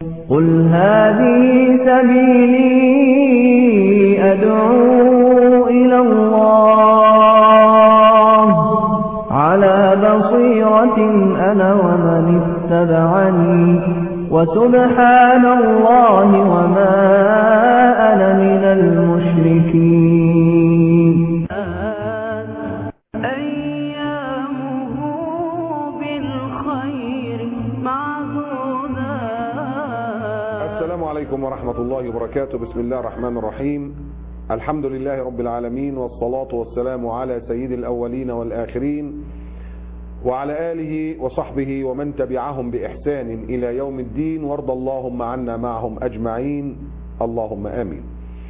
قل هذه سبيلي أدعو إلى الله على بصيرة أنا ومن اتبعني وسبحان الله وما أنا من المشركين أيامه بالخير معدودة السلام عليكم ورحمة الله وبركاته بسم الله الرحمن الرحيم الحمد لله رب العالمين والصلاة والسلام على سيد الأولين والآخرين وعلى آله وصحبه ومن تبعهم بإحسان إلى يوم الدين وارض اللهم عنا معهم أجمعين اللهم آمين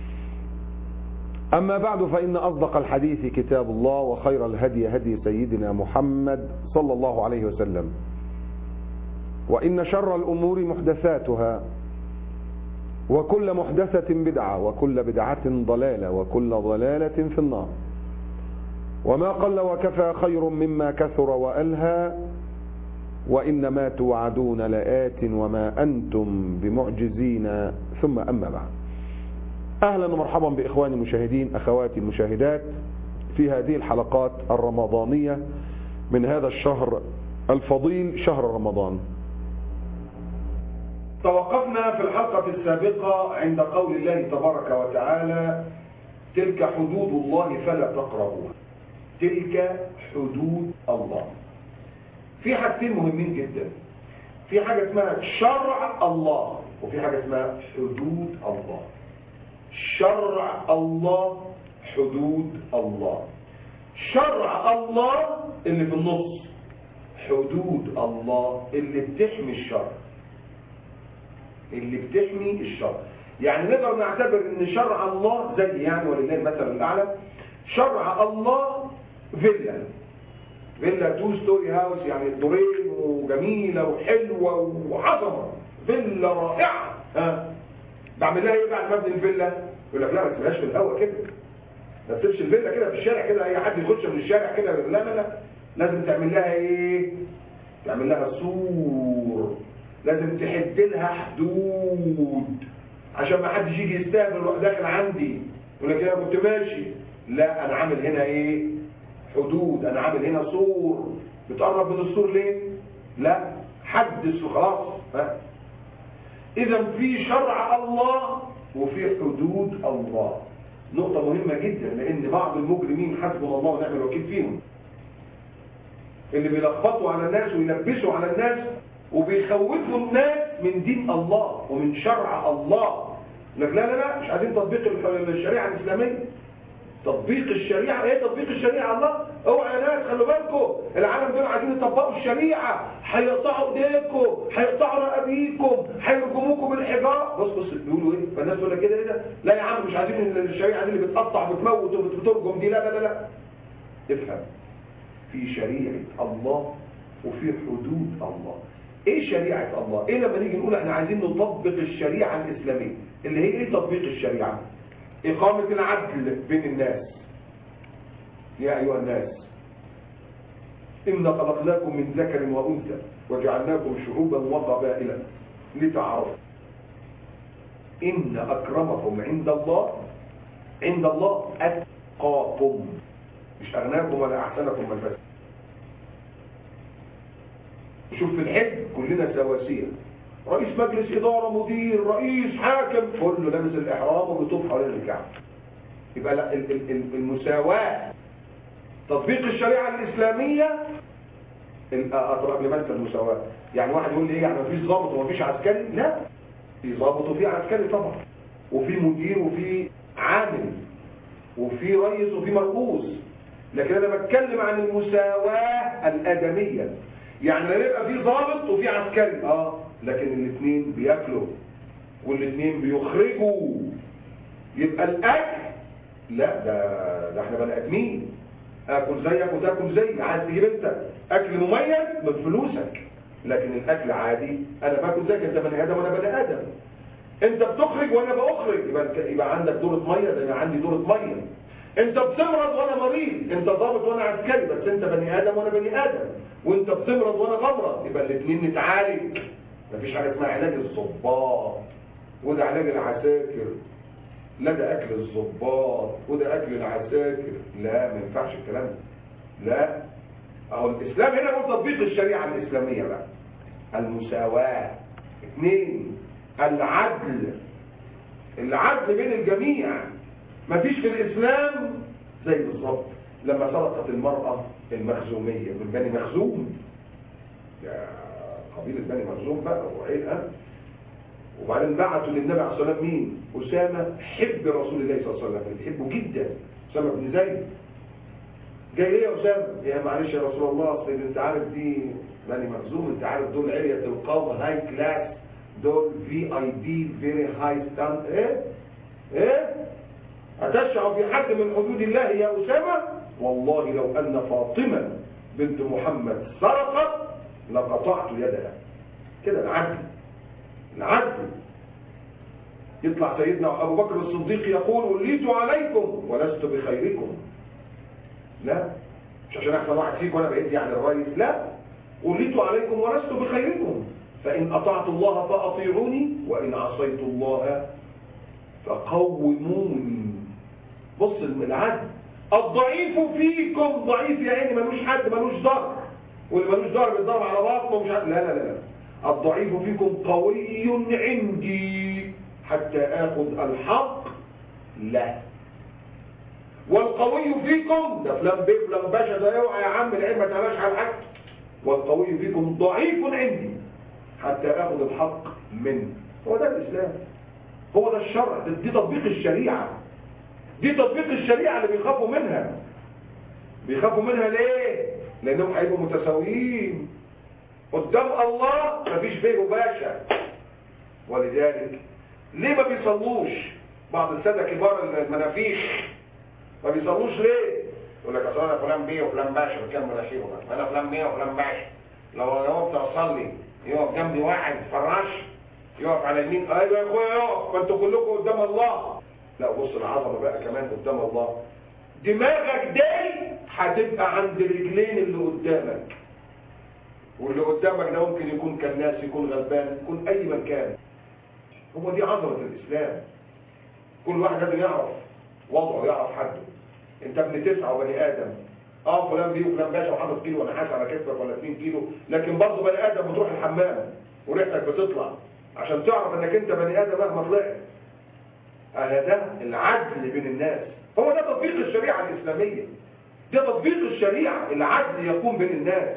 أما بعد فإن أصدق الحديث كتاب الله وخير الهدي هدي سيدنا محمد صلى الله عليه وسلم وإن شر الأمور محدثاتها وكل محدثة بدعة وكل بدعة ضلالة وكل ضلالة في النار وما قل وكفى خير مما كثر وألهى وإنما توعدون لآت وما أنتم بمعجزين ثم أما بعد أهلا ومرحبا بإخواني المشاهدين أخواتي المشاهدات في هذه الحلقات الرمضانية من هذا الشهر الفضيل شهر رمضان توقفنا في الحلقة السابقة عند قول الله تبارك وتعالى تلك حدود الله فلا تقربوها تلك حدود الله في حاجتين مهمين جدا في حاجة اسمها شرع الله وفي حاجة اسمها حدود الله شرع الله حدود الله شرع الله اللي في النص حدود الله اللي بتحمي الشر اللي بتحمي الشر يعني نقدر نعتبر ان شرع الله زي يعني ولله المثل الاعلى شرع الله فيلا فيلا تو ستوري هاوس يعني دورين وجميله وحلوه وعظمه فيلا رائعه ها بعمل لها ايه بعد ما ابني الفيلا يقول لك لا ما تسيبهاش في الهواء كده ما تسيبش الفيلا كده في الشارع كده اي حد يخش من الشارع كده لا لا لا لازم تعمل لها ايه تعمل لها سور لازم تحد لها حدود عشان ما حدش يجي يستهبل ويروح داخل عندي يقول لك انا كنت ماشي لا انا عامل هنا ايه حدود انا عامل هنا سور بتقرب من السور ليه لا حدث وخلاص ها اذا في شرع الله وفي حدود الله نقطة مهمة جدا لان بعض المجرمين حسبنا الله ونعم الوكيل فيهم اللي بيلخبطوا على الناس ويلبسوا على الناس وبيخوفوا الناس من دين الله ومن شرع الله لك لا لا لا مش عايزين تطبيق الشريعة الإسلامية تطبيق الشريعة ايه تطبيق الشريعة الله اوعى يا ناس خلوا بالكم العالم دول عايزين يطبقوا الشريعة هيقطعوا ايديكم هيقطعوا رقابيكم هيرجموكم بالحجارة بص بص بيقولوا ايه فالناس تقول لك كده ايه ده لا يا عم مش عايزين الشريعة دي اللي بتقطع وبتموت وبترجم دي لا لا لا لا افهم في شريعة الله وفي حدود الله ايه شريعة الله ايه لما نيجي نقول احنا عايزين نطبق الشريعة الاسلامية اللي هي ايه تطبيق الشريعة إقامة العدل بين الناس يا أيها الناس إنا خلقناكم من ذكر وأنثى وجعلناكم شعوبا وقبائل لتعارفوا إن أكرمكم عند الله عند الله أتقاكم مش أغناكم ولا أحسنكم ملبسا شوف في الحج كلنا سواسية رئيس مجلس إدارة مدير رئيس حاكم كله لابس الإحرام وبيطوف حوالين الكعبة يبقى لا ال- ال- ال- المساواة تطبيق الشريعة الإسلامية ال- أضرب لمنسى المساواة يعني واحد يقول لي إيه يعني مفيش ضابط ومفيش عسكري لا في ضابط وفي عسكري طبعا وفي مدير وفي عامل وفي رئيس وفي مرؤوس لكن أنا بتكلم عن المساواة الآدمية يعني لا يبقى في ضابط وفي عسكري اه لكن الاثنين بياكلوا والاثنين بيخرجوا يبقى الاكل لا ده ده احنا بني ادمين اكل زيك وتاكل زي عايز تجيب انت اكل مميز من فلوسك لكن الاكل عادي انا باكل زيك انت بني ادم وانا بني ادم انت بتخرج وانا بخرج يبقى يبقى عندك دورة ميه ده انا عندي دورة ميه انت بتمرض وانا مريض انت ضابط وانا عسكري بس انت بني ادم وانا بني ادم وانت بتمرض وانا بمرض يبقى الاثنين نتعالج مفيش حاجه اسمها علاج الضباط وده علاج العساكر لا ده اكل الضباط وده اكل العساكر لا ما ينفعش الكلام ده لا اهو الاسلام هنا هو تطبيق الشريعه الاسلاميه بقى المساواه اثنين العدل العدل بين الجميع مفيش في الاسلام زي بالظبط لما سرقت المراه المخزوميه من بني مخزوم يا قبيله بني مخزوم بقى وعيلها وبعدين بعتوا للنبي عليه الصلاه والسلام مين اسامه حب رسول الله صلى الله عليه وسلم بيحبه جدا اسامه بن زيد جاي ليه يا اسامه يا معلش يا رسول الله اصل انت عارف دي بني مخزوم انت عارف دول علية القوم هاي كلاس دول في اي بي فيري هاي ستاند ايه ايه هتشعر في حد من حدود الله يا اسامه والله لو ان فاطمه بنت محمد سرقت لقطعت يدها كده العدل العدل يطلع سيدنا ابو بكر الصديق يقول وليت عليكم ولست بخيركم لا مش عشان احسن واحد فيكم وانا بقيت يعني الرئيس لا وليت عليكم ولست بخيركم فان اطعت الله فاطيعوني وان عصيت الله فقوموني بص العدل الضعيف فيكم ضعيف يا عيني ملوش حد ملوش ضهر واللي ملوش ضهر بيتضرب على بطنه ومش عارف لا لا لا لا الضعيف فيكم قوي عندي حتى اخذ الحق لا والقوي فيكم ده فلان بيه فلان باشا ده اوعى يا عم العين ما تعلاش على الحق والقوي فيكم ضعيف عندي حتى اخذ الحق منه هو ده الاسلام هو ده الشرع ده- دي تطبيق الشريعه دي تطبيق الشريعه اللي بيخافوا منها بيخافوا منها ليه لانهم هيبقوا متساويين قدام الله مفيش بيه وباشا ولذلك ليه ما بيصلوش بعض الساده كبار المنافيخ ما بيصلوش ليه يقول لك اصل انا فلان بيه وفلان باشا بكام مناخيره بقى انا فلان بيه وفلان باشا لو انا وقفت اصلي يقف جنبي واحد فراش يقف على يمين ايوه يا اخويا يقف ما انتوا كلكم قدام الله لا بص العظمه بقى كمان قدام الله دماغك دي هتبقى عند الرجلين اللي قدامك واللي قدامك ده ممكن يكون كالناس يكون غلبان يكون اي مكان هو دي عظمه الاسلام كل واحد لازم يعرف وضعه يعرف حده انت ابن تسعه وبني ادم اه فلان بيه وفلان باشا وحاطط كيلو ونحاس على كتفك ولا 2 كيلو لكن برضه بني ادم بتروح الحمام وريحتك بتطلع عشان تعرف انك انت بني ادم مهما طلعت اهلا ده العدل بين الناس هو ده تطبيق الشريعه الاسلاميه ده تطبيق الشريعه العدل يقوم بين الناس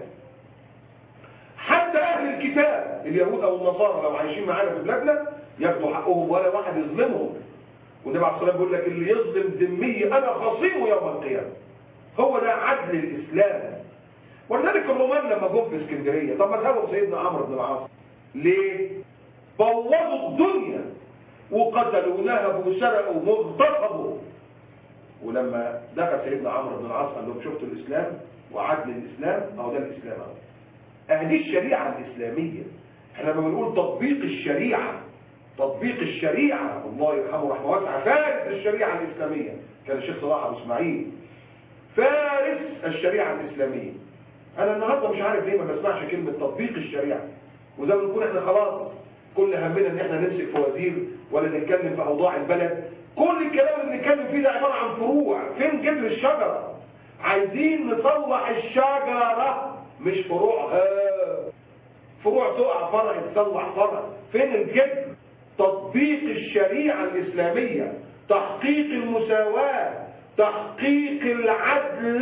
حتى اهل الكتاب اليهود او النصارى لو عايشين معانا في بلادنا ياخدوا حقهم ولا واحد يظلمهم والنبي عليه الصلاه والسلام بيقول لك اللي يظلم ذمي انا خصيمه يوم القيامه هو ده عدل الاسلام ولذلك الرومان لما جم في اسكندريه طب ما ذهبوا سيدنا عمرو بن العاص ليه بوظوا الدنيا وقتلوا نهبوا سرقوا واغتصبوا ولما دخل سيدنا عمرو بن العاص قال لهم شفتوا الاسلام وعدل الاسلام اهو ده الاسلام اهو اهدي الشريعه الاسلاميه احنا لما بنقول تطبيق الشريعه تطبيق الشريعه الله يرحمه رحمه واسعه فارس الشريعه الاسلاميه كان الشيخ صلاح ابو اسماعيل فارس الشريعه الاسلاميه انا النهارده مش عارف ليه ما بسمعش كلمه تطبيق الشريعه وزي ما نكون احنا خلاص كل همنا ان احنا نمسك فوازير ولا نتكلم في اوضاع البلد كل الكلام اللي بنتكلم فيه ده عباره عن فروع فين جذر الشجره عايزين نصلح الشجره مش فروعها فروع تقع فرع يتصلح فرع فين الجذر تطبيق الشريعه الاسلاميه تحقيق المساواه تحقيق العدل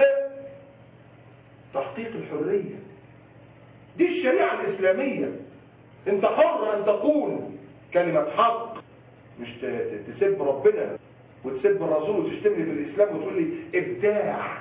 تحقيق الحريه دي الشريعه الاسلاميه انت حر ان تقول كلمه حق مش ت- ت- تسب ربنا وتسب الرسول وتشتمني في الاسلام وتقول لي ابداع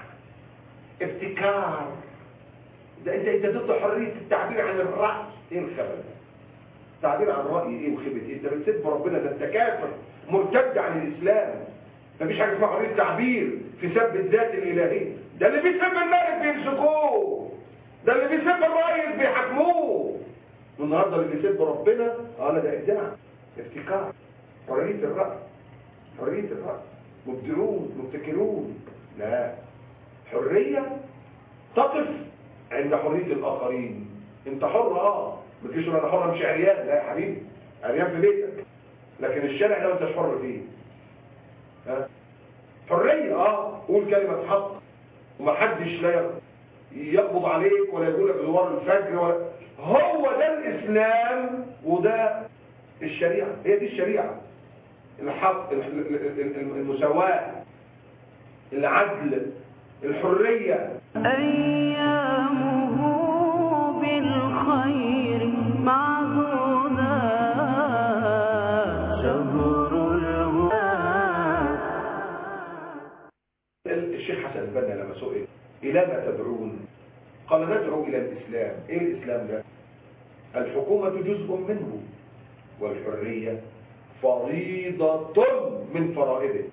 ابتكار ده انت انت ضد حريه التعبير عن الراي ايه الخبل ده التعبير عن راي ايه وخبه ايه انت بتسب ربنا ده انت كافر مرتد عن الاسلام مفيش حاجه اسمها حريه تعبير في سب الذات الالهيه ده اللي بيسب الملك بيمسكوه ده اللي بيسب الرئيس بيحاكموه والنهارده اللي بيسب ربنا اه لا ده ابداع ابتكار حريه الراي حريه الراي مبدعون مبتكرون لا حريه تقف عند حريه الاخرين انت حر اه ما تجيش تقول انا حر امشي عريان لا يا حبيبي عريان في بيتك لكن الشارع ده ما انتش حر فيه ها حريه اه قول كلمه حق ومحدش لا يقبض عليك ولا يقول لك زوار الفجر ولا هو ده الاسلام وده الشريعه هي دي الشريعه الحق ال- ال- ال- المساواه العدل الحريه أيامه بالخير معدودة شهر الهدى الشيخ حسن البنا لما سئل إلى ما تدعون قال ندعو إلى الإسلام إيه الإسلام ده الحكومة جزء منه والحرية فريضة من فرائضه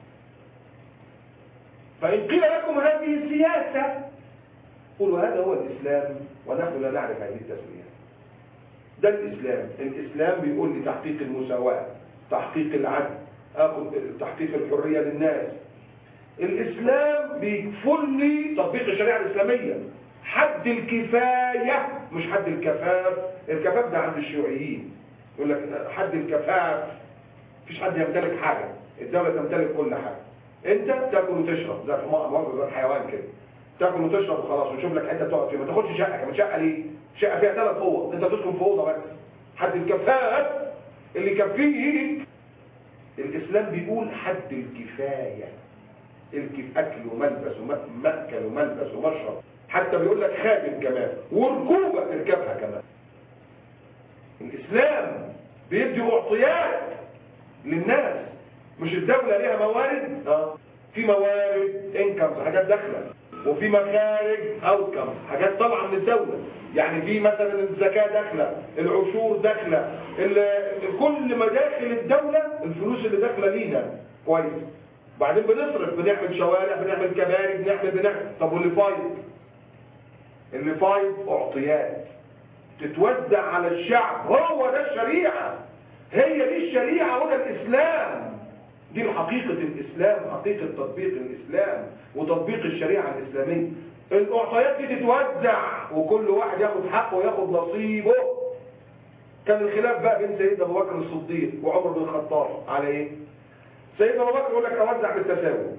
فإن قيل لكم هذه سياسة قولوا هذا هو الإسلام ونحن لا نعرف هذه التسمية ده الإسلام الإسلام بيقول لي تحقيق المساواة تحقيق العدل أخذ تحقيق الحرية للناس الإسلام بيكفل لي تطبيق الشريعة الإسلامية حد الكفاية مش حد الكفاف الكفاف ده عند الشيوعيين يقول لك حد الكفاف مفيش حد يمتلك حاجة الدولة تمتلك كل حاجة انت تاكل وتشرب زي الحمار زي الحيوان كده تاكل وتشرب وخلاص وشوف لك حته تقعد فيها ما تاخدش شقه كمان شقه ليه شقه فيها ثلاث اوض انت تسكن في اوضه بس حد الكفاف اللي يكفيك الاسلام بيقول حد الكفايه الكف اكل وملبس ومأكل وملبس ومشرب حتى بيقول لك خادم كمان وركوبه تركبها كمان الاسلام بيدي معطيات للناس مش الدولة ليها موارد اه في موارد انكمز حاجات داخله وفي مخارج اوتكمز حاجات طالعه من الدولة يعني في مثلا الزكاة داخله العشور داخله ال- كل مداخل الدولة الفلوس اللي داخله لينا كويس بعدين بنصرف بنعمل شوارع بنعمل كباري بنعمل بنعمل طب واللي فايض اللي فايض اعطيات تتوزع على الشعب هو ده الشريعة هي دي الشريعة وده الإسلام دي حقيقة الإسلام حقيقة تطبيق الإسلام وتطبيق الشريعة الإسلامية الأعطيات دي تتوزع وكل واحد ياخد حقه وياخد نصيبه كان الخلاف بقى بين سيدنا أبو بكر الصديق وعمر بن الخطاب على إيه؟ سيدنا أبو بكر يقول لك أوزع بالتساوي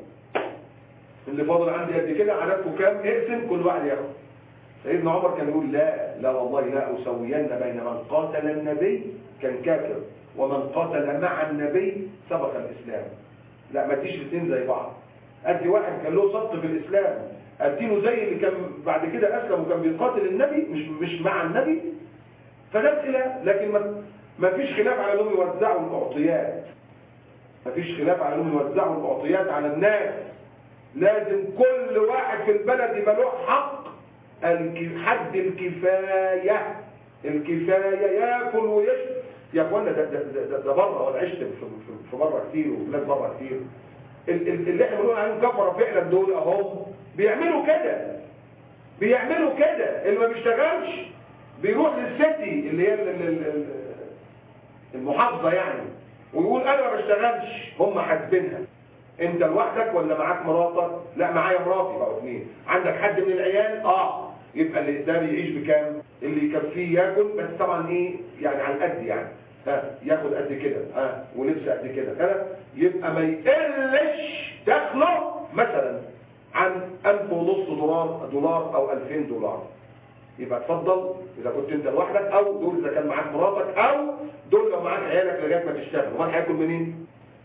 اللي فاضل عندي قد كده عددكم كام اقسم كل واحد ياخد سيدنا عمر كان يقول لا لا والله لا أسوين بين من قاتل النبي كان كافر ومن قاتل مع النبي سبق الإسلام لا ما تيجي الاثنين زي بعض أدي واحد كان له سبق في الإسلام أدينه زي اللي كان بعد كده أسلم وكان بيقاتل النبي مش مش مع النبي فده الخلاف لكن ما ما فيش خلاف على انهم يوزعوا الأعطيات ما فيش خلاف على انهم يوزعوا الأعطيات على الناس لازم كل واحد في البلد يبقى له حق الك- حد الكفاية الكفاية ياكل ويشرب يا اخوانا ده ده ده, ده بره وانا عشت في, في, في بره كتير وبلاد بره كتير ال- ال- اللي احنا بنقول عليهم كفره فعلا دول اهم بيعملوا كده بيعملوا كده اللي ما بيشتغلش بيروح للسيتي اللي هي ال- ال- ال- المحافظه يعني ويقول انا ما بشتغلش هم حاسبينها انت لوحدك ولا معاك مراتك لا معايا مراتي بقى اثنين عندك حد من العيال اه يبقى اللي ده بيعيش بكام اللي يكفيه ياكل بس طبعا ايه يعني على القد يعني ها ياخد قد كده ها ولبس قد كده كده يبقى ما يقلش دخله مثلا عن 1000 ونص دولار دولار او 2000 دولار يبقى اتفضل اذا كنت انت لوحدك او دول اذا كان معاك مراتك او دول لو معاك عيالك لغايه ما تشتغل امال هياكل منين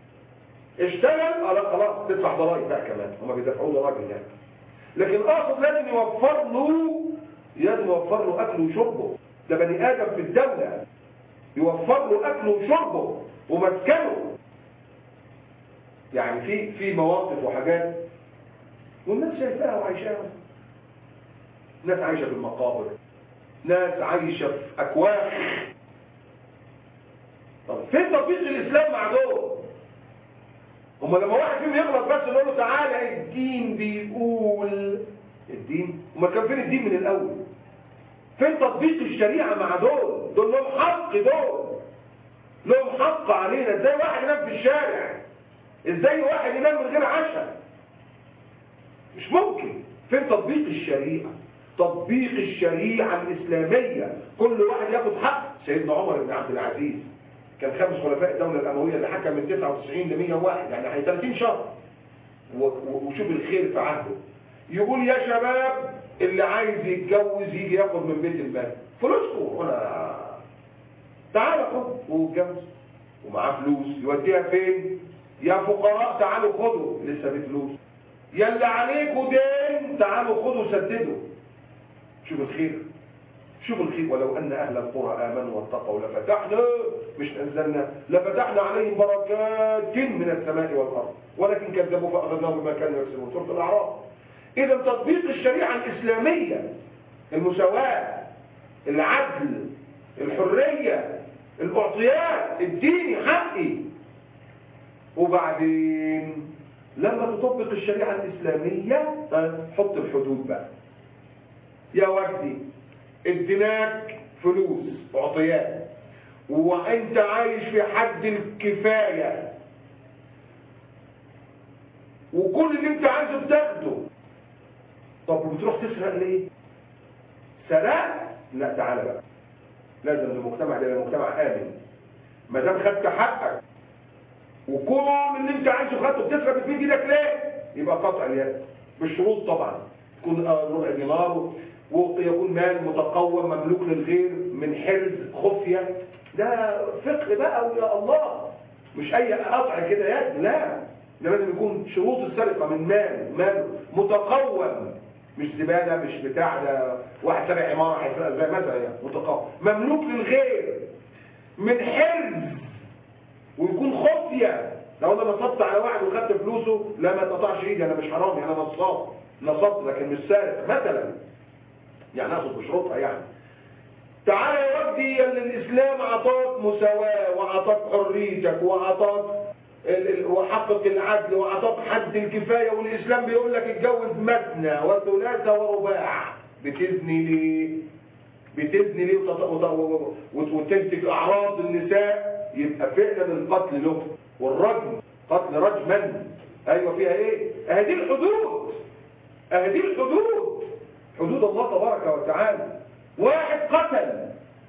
اشتغل اه لا خلاص تدفع ضرائب بقى كمان هما بيدفعوا ضرائب هناك لكن اقصد لازم يوفر له لازم يوفر له اكله وشربه ده بني ادم في الدوله يوفر له اكله وشربه ومسكنه يعني في في مواقف وحاجات والناس شايفاها وعايشاها ناس عايشه في المقابر ناس عايشه في اكواخ طب فين تطبيق الاسلام مع دول هما لما واحد فيهم يغلط بس نقول له تعالى الدين بيقول الدين هما كان فين الدين من الاول فين تطبيق الشريعه مع دول دول لهم حق دول لهم حق علينا ازاي واحد ينام في الشارع ازاي واحد ينام من غير عشاء مش ممكن فين تطبيق الشريعه تطبيق الشريعه الاسلاميه كل واحد ياخد حق سيدنا عمر بن عبد العزيز كان خامس خلفاء الدولة الأموية اللي حكم من 99 ل 101 يعني هي 30 شهر و- و- وشوف الخير في عهده يقول يا شباب اللي عايز يتجوز يجي ياخد من بيت المال فلوسكم ولا تعالى خد واتجوز ومعاه فلوس يوديها فين يا فقراء تعالوا خدوا لسه بفلوس يا اللي عليكوا دين تعالوا خدوا سددوا شوف الخير شوف الخير ولو ان اهل القرى امنوا واتقوا لفتحنا مش انزلنا لفتحنا عليهم بركات من السماء والارض ولكن كذبوا فاخذناهم بما كانوا يكسبون سوره الاعراف اذا تطبيق الشريعه الاسلاميه المساواه العدل الحريه الاعطيات الديني حقي وبعدين لما تطبق الشريعه الاسلاميه ها، حط الحدود بقى يا وجدي اديناك فلوس عطيات وانت عايش في حد الكفاية وكل اللي انت عايزه بتاخده طب بتروح تسرق ليه سرقت لا تعالى بقى لازم المجتمع ده يبقى مجتمع امن ما دام خدت حقك وكل اللي انت عايزه خدته بتسرق بتمد ايدك ليه يبقى قطع اليد بالشروط طبعا تكون آه، ربع دينار ويكون مال متقوم مملوك للغير من حرز خفيه ده فقه بقى ويا الله مش اي قطع كده يد لا ده لازم يكون شروط السرقه من مال مال متقوم مش زباله مش بتاع ده واحد سرق عماره هيسرقها زي مثلا يعني متقوم مملوك للغير من حرز ويكون خفية لو انا نصبت على واحد وخدت فلوسه لا ما تقطعش ايدي انا مش حرامي انا نصاب نصبت لكن مش سارق مثلا يعني اخد بشروطها يعني تعالى يا وجدي اللي الاسلام اعطاك مساواة واعطاك حريتك واعطاك ال- ال- وحقق العدل واعطاك حد الكفاية والاسلام بيقول لك اتجوز مثنى وثلاثة ورباع بتزني ليه بتزني ليه وتط- وت- وت- وتنتج اعراض النساء يبقى فعلا القتل له والرجم قتل رجما ايوه فيها ايه اهدي الحدود اهدي الحدود حدود الله تبارك وتعالى واحد قتل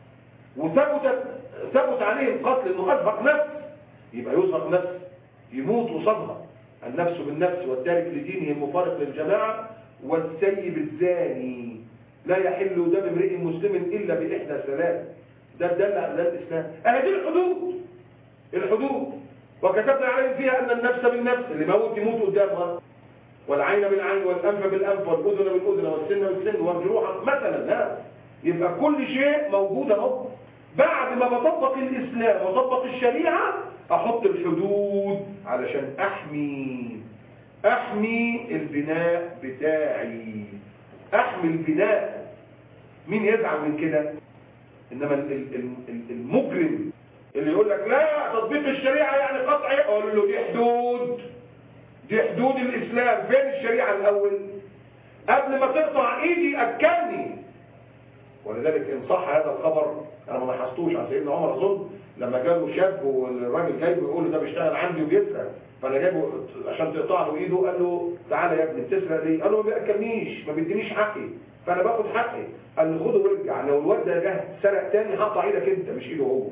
وثبت ثبت عليه القتل انه ازهق نفس يبقى يزهق نفس يموت قصادها النفس بالنفس والتارك لدينه المفارق للجماعه والسيب الزاني لا يحل دم امرئ مسلم الا باحدى ثلاث ده دل على الاسلام اهدي الحدود الحدود وكتبنا عليهم فيها ان النفس بالنفس اللي موت يموت قدامها والعين بالعين والانف بالانف والاذن بالاذن والسن بالسن والجروح مثلا لا يبقى كل شيء موجود اهو بعد ما بطبق الاسلام وطبق الشريعه احط الحدود علشان احمي احمي البناء بتاعي احمي البناء مين يزعل من كده انما ال- ال- ال- المجرم اللي يقول لك لا تطبيق الشريعه يعني قطع اقول له دي حدود دي حدود الاسلام فين الشريعه الاول قبل ما تقطع ايدي اكلني ولذلك ان صح هذا الخبر انا ما لاحظتوش عن سيدنا عمر اظن لما جابه شاب والراجل جايبه يقول له ده بيشتغل عندي وبيسرق فانا جايبه عشان تقطع له ايده قال له تعالى يا ابني بتسرق ليه؟ قال له ما بياكلنيش ما بيدينيش حقي فانا باخد حقي قال له خده وارجع لو الواد ده جه سرق تاني هقطع ايدك انت مش ايده هو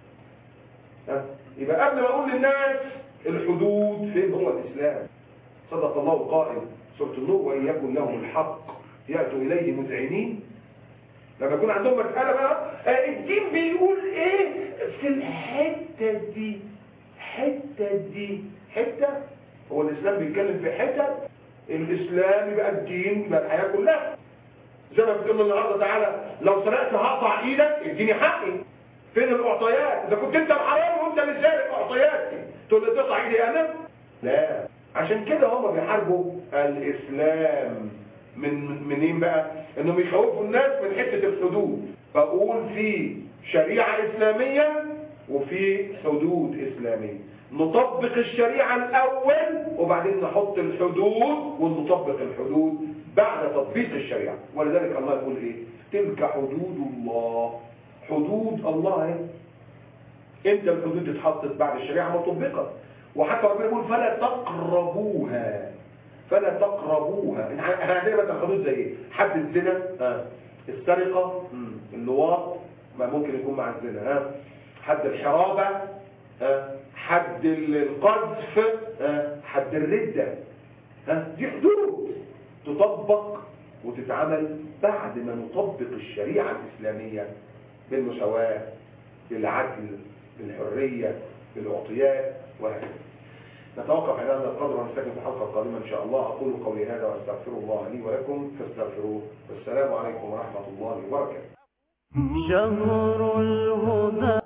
ها؟ يبقى قبل ما اقول للناس الحدود فين هو الاسلام صدق الله القائل سوره النور وان يكن لهم الحق ياتوا اليه مذعنين لما يكون عندهم مسألة بقى آه، الدين بيقول ايه في الحتة دي حتة دي حتة هو الإسلام بيتكلم في حتة الإسلام يبقى الدين يبقى الحياة كلها زي ما بتقول النهارده تعالى لو سرقت هقطع ايدك اديني حقي فين الاعطيات اذا كنت انت الحرام وانت اللي سارق اعطياتي تقول لي تقطع ايدي انا لا عشان كده هم بيحاربوا الاسلام من من- منين بقى انهم يخوفوا الناس من حته الحدود بقول في شريعه اسلاميه وفي حدود اسلاميه نطبق الشريعه الاول وبعدين نحط الحدود ونطبق الحدود بعد تطبيق الشريعه ولذلك الله يقول ايه تلك حدود الله حدود الله اهي امتى الحدود اتحطت بعد الشريعه ما طبقت وحتى ربنا يقول فلا تقربوها فلا تقربوها احنا عندنا مثلا حدود زي ايه حد الزنا آه. السرقه مم. اللواط ما ممكن يكون مع الزنا ها حد الحرابة ها حد القذف ها حد الردة ها دي حدود تطبق وتتعمل بعد ما نطبق الشريعة الإسلامية بالمساواة بالعدل بالحرية بالعطيات وهكذا نتوقف عند هذا القدر ونستكمل في الحلقة القادمة إن شاء الله أقول قولي هذا وأستغفر الله لي ولكم فاستغفروه والسلام عليكم ورحمة الله وبركاته شهر الهدى